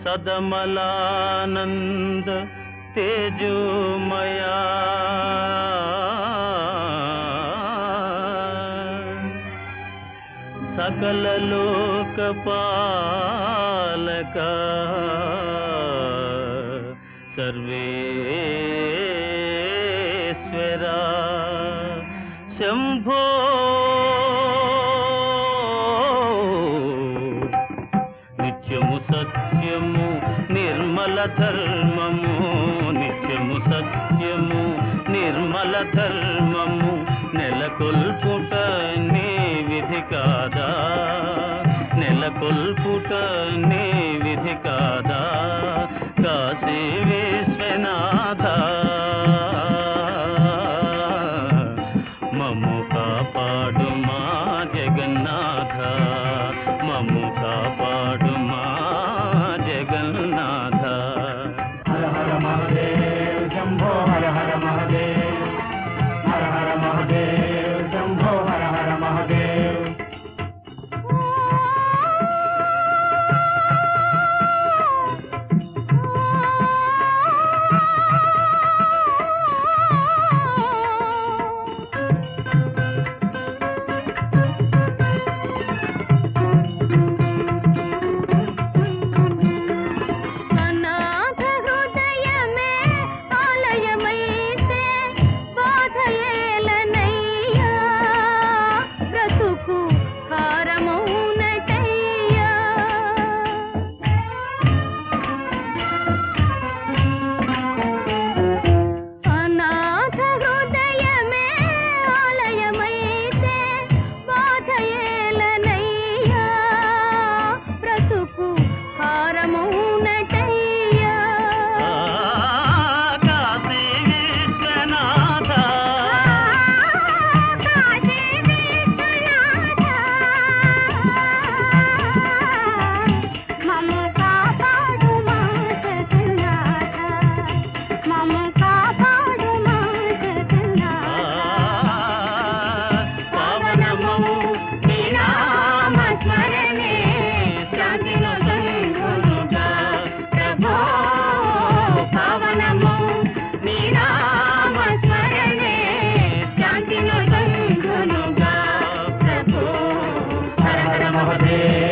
సదమలానంద తేజోమయా సకల లోక పాలక సర్వేశ్వరా శంభో నిత్యము సత్యము నిర్మల ధర్మము నిత్యము సత్యము నిర్మల ధర్మము నెలకొల్పుట నీ విధి కాదా నెలకొల్పుట నీ విధి కాదా కాశీ విశ్వనాథ మము కాపాడు మా జగన్నాథ మము కాపాడు మా జగన్నాథ హర హర మహదేవ్ శంభో హర హర మహదేవ్ హర హర మహదేవ్ శంభో హర హర మహదేవ్ అనాథ హృదయమే ఆలయమైతే బాధయేలనయ్యా బ్రతుకు హారమౌనటయ్యా అనాథ హృదయమే ఆలయమైతే బాధయేలనయ్యా బ్రతుకు హారమౌనటయ్యా కాశీ విశ్వనాథ కాశీ విశ్వనాథ మమ్ము కాపాడు మా జగన్నాథ మమ్ము కాపాడు మా జగన్నాథ పవనము నీ నామ స్మరణే శాంతిను సంగునుగా ప్రభో పవనము నీ నామ స్మరణే శాంతిను సంగునుగా ప్రభో హర హర మహదేవ్